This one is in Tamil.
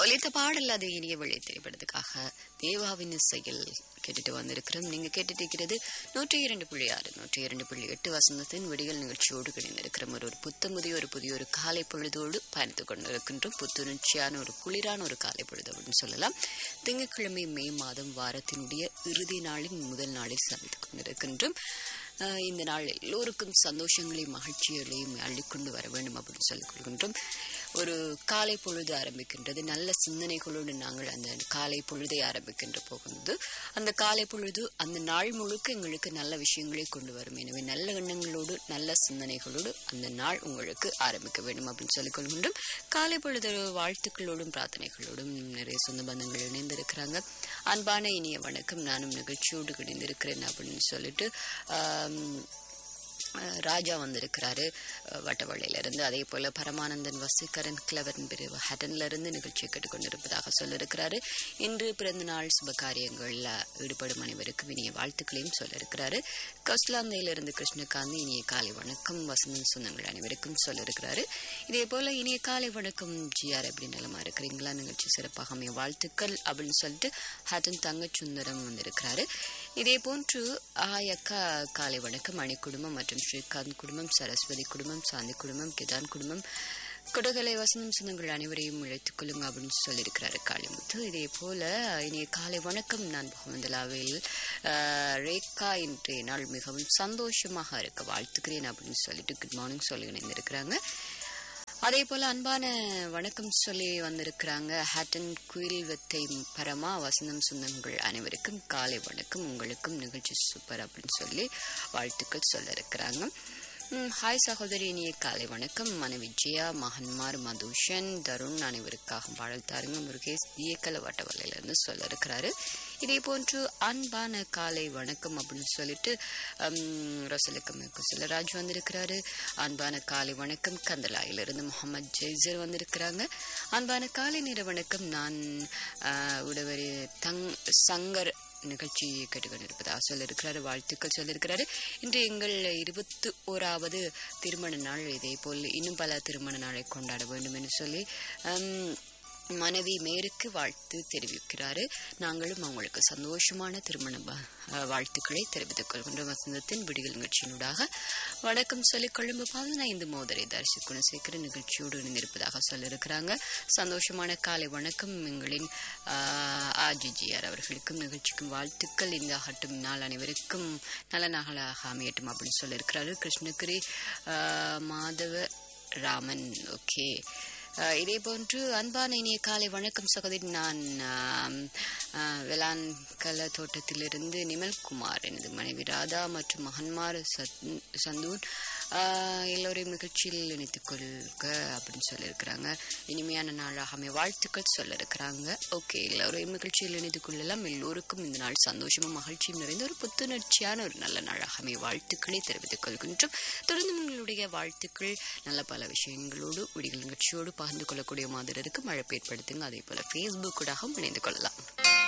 ஒலித்த பாடல் அது இனிய வழி திரைப்படத்துக்காக தேவாவின் இசையில் கேட்டுட்டு வந்திருக்கிறோம் நீங்க கேட்டுட்டு இருக்கிறது நூற்றி இரண்டு புள்ளி ஆறு நூற்றி இரண்டு புள்ளி எட்டு வசந்தத்தின் விடிகள் நிகழ்ச்சியோடு கிடைந்திருக்கிறோம் ஒரு ஒரு புத்தமுதிய ஒரு புதிய ஒரு காலை பொழுதோடு பயணித்துக் கொண்டிருக்கின்றோம் புத்துணர்ச்சியான ஒரு குளிரான ஒரு காலை பொழுது அப்படின்னு சொல்லலாம் திங்கட்கிழமை மே மாதம் வாரத்தினுடைய இறுதி நாளின் முதல் நாளில் சந்தித்துக் கொண்டிருக்கின்றோம் ஆஹ் இந்த நாள் எல்லோருக்கும் சந்தோஷங்களையும் மகிழ்ச்சிகளையும் அள்ளிக்கொண்டு வர வேண்டும் அப்படின்னு சொல்லிக் கொள்கின்றோம் ஒரு காலை பொழுது ஆரம்பிக்கின்றது நல்ல சிந்தனைகளோடு நாங்கள் அந்த காலை பொழுதை ஆரம்பிக்கின்ற போகும்போது அந்த காலை பொழுது அந்த நாள் முழுக்க எங்களுக்கு நல்ல விஷயங்களை கொண்டு வரும் எனவே நல்ல எண்ணங்களோடு நல்ல சிந்தனைகளோடு அந்த நாள் உங்களுக்கு ஆரம்பிக்க வேண்டும் அப்படின்னு சொல்லிக் கொள்கின்றோம் காலை பொழுது வாழ்த்துக்களோடும் பிரார்த்தனைகளோடும் நிறைய சொந்த பந்தங்கள் இணைந்திருக்கிறாங்க அன்பான இனிய வணக்கம் நானும் நிகழ்ச்சியோடு இணைந்திருக்கிறேன் அப்படின்னு சொல்லிட்டு ஆம், அஹ் ராஜா வந்திருக்கிறாரு அஹ் வட்டவள்ளியில இருந்து அதே போல பரமானந்தன் வசீகரன் கிளவரன் பிரிவு ஹட்டன்ல இருந்து நிகழ்ச்சியை கேட்டுக்கொண்டிருப்பதாக சொல்லியிருக்கிறாரு இன்று பிறந்த நாள் சுப காரியங்கள்ல ஈடுபடும் அனைவருக்கும் இனிய வாழ்த்துக்களையும் சொல்லியிருக்கிறாரு கஸ்லாந்தையிலிருந்து கிருஷ்ணகாந்த் இனிய காலை வணக்கம் வசந்தன் சொந்தங்கள் அனைவருக்கும் சொல்லியிருக்கிறாரு இதே போல இனிய காலை வணக்கம் ஜிஆர் எப்படி நலமா இருக்கிறீங்களா நிகழ்ச்சி சிறப்பாக அமைய வாழ்த்துக்கள் அப்படின்னு சொல்லிட்டு ஹட்டன் தங்கச்சுந்தரம் வந்திருக்கிறாரு இதே போன்று ஆய் அக்கா காலை வணக்கம் மணி குடும்பம் மற்றும் ஸ்ரீகாந்த் குடும்பம் சரஸ்வதி குடும்பம் சாந்தி குடும்பம் கிதான் குடும்பம் கொடகலை வசந்தம் சொந்தங்கள் அனைவரையும் இழைத்துக் கொள்ளுங்க அப்படின்னு சொல்லியிருக்கிறாரு காளிமுத்து இதே போல இனிய காலை வணக்கம் நான் முகமதுலாவில் ரேகா இன்றைய நாள் மிகவும் சந்தோஷமாக இருக்க வாழ்த்துக்கிறேன் அப்படின்னு சொல்லிட்டு குட் மார்னிங் சொல்லி இணைந்திருக்கிறாங்க அதே போல அன்பான வணக்கம் சொல்லி வந்திருக்கிறாங்க ஹேட்டன் குயில் வெத்தை பரமா வசந்தம் சொந்தங்கள் அனைவருக்கும் காலை வணக்கம் உங்களுக்கும் நிகழ்ச்சி சூப்பர் அப்படின்னு சொல்லி வாழ்த்துக்கள் சொல்ல இருக்கிறாங்க ம், ஹாய் சகோதரி இனிய காலை வணக்கம் மனைவி விஜயா மகன்மார் மதுஷன் தருண் அனைவருக்காக பாடல் தாருங்க முருகேஷ் இயக்கல வட்டவலையிலிருந்து சொல்ல இருக்கிறாரு இதே போன்று அன்பான காலை வணக்கம் அப்படின்னு சொல்லிட்டு ரசலுக்கம் குசலராஜ் வந்திருக்கிறாரு அன்பான காலை வணக்கம் கந்தலாயிலிருந்து முகமது ஜெய்சர் வந்திருக்கிறாங்க அன்பான காலை நேர வணக்கம் நான் ஆஹ், உடவரி தங் சங்கர் நிகழ்ச்சி கேட்டுக்கொண்டிருப்பதாக சொல்லியிருக்கிறாரு வாழ்த்துக்கள் சொல்லியிருக்கிறாரு இன்று எங்கள் இருபத்தி ஓராவது திருமண நாள் இதே போல் இன்னும் பல திருமண நாளை கொண்டாட வேண்டும் என்று சொல்லி ஹம், மனைவி மேருக்கு வாழ்த்து தெரிவிக்கிறாரு நாங்களும் அவங்களுக்கு சந்தோஷமான திருமண ப- அஹ் வாழ்த்துக்களை தெரிவித்துக் கொள்கின்றோம் வசந்தத்தின் விடியல் நிகழ்ச்சியினூடாக வணக்கம் சொல்லி கொழும்பு பதினைந்து மோதரை தரிசி குணசேகர நிகழ்ச்சியோடு இணைந்திருப்பதாக சொல்லியிருக்கிறாங்க சந்தோஷமான காலை வணக்கம் எங்களின் ஆஹ், ஆஜிஜிஆர் அவர்களுக்கும் நிகழ்ச்சிக்கும் வாழ்த்துக்கள் இந்த ஆகட்டும் நாள் அனைவருக்கும் நல்ல நாளாக அமையட்டும் அப்படின்னு சொல்லியிருக்கிறாரு கிருஷ்ணகிரி ஆஹ், மாதவ ராமன் ஓகே அஹ் இதே போன்று அன்பான இனிய காலை வணக்கம் சகோதரி நான் ஆம், அஹ், வெளான்கல தோட்டத்திலிருந்து நிமல்குமார் எனது மனைவி ராதா மற்றும் மகன்மார் சத்- சந்தூன் ஆஹ், எல்லோரையும் நிகழ்ச்சியில் இணைத்துக் கொள்க அப்படின்னு சொல்லியிருக்கிறாங்க இனிமையான நாளாக அமைய வாழ்த்துக்கள் சொல்ல இருக்கிறாங்க ஓகே எல்லோரையும் நிகழ்ச்சியில் இணைத்துக் கொள்ளலாம் எல்லோருக்கும் இந்த நாள் சந்தோஷமும் மகிழ்ச்சியும் நிறைந்த ஒரு புத்துணர்ச்சியான ஒரு நல்ல நாளாக அமைய வாழ்த்துக்களை தெரிவித்துக் கொள்கின்றோம் தொடர்ந்து உங்களுடைய வாழ்த்துக்கள் நல்ல பல விஷயங்களோடு விடிகள் நிகழ்ச்சியோடு பகிர்ந்து கொள்ளக்கூடிய மாதிரி இருக்கு மழை ஏற்படுத்துங்க அதே போல ஃபேஸ்புக் கூடவும் இணைந்து கொள்ளலாம்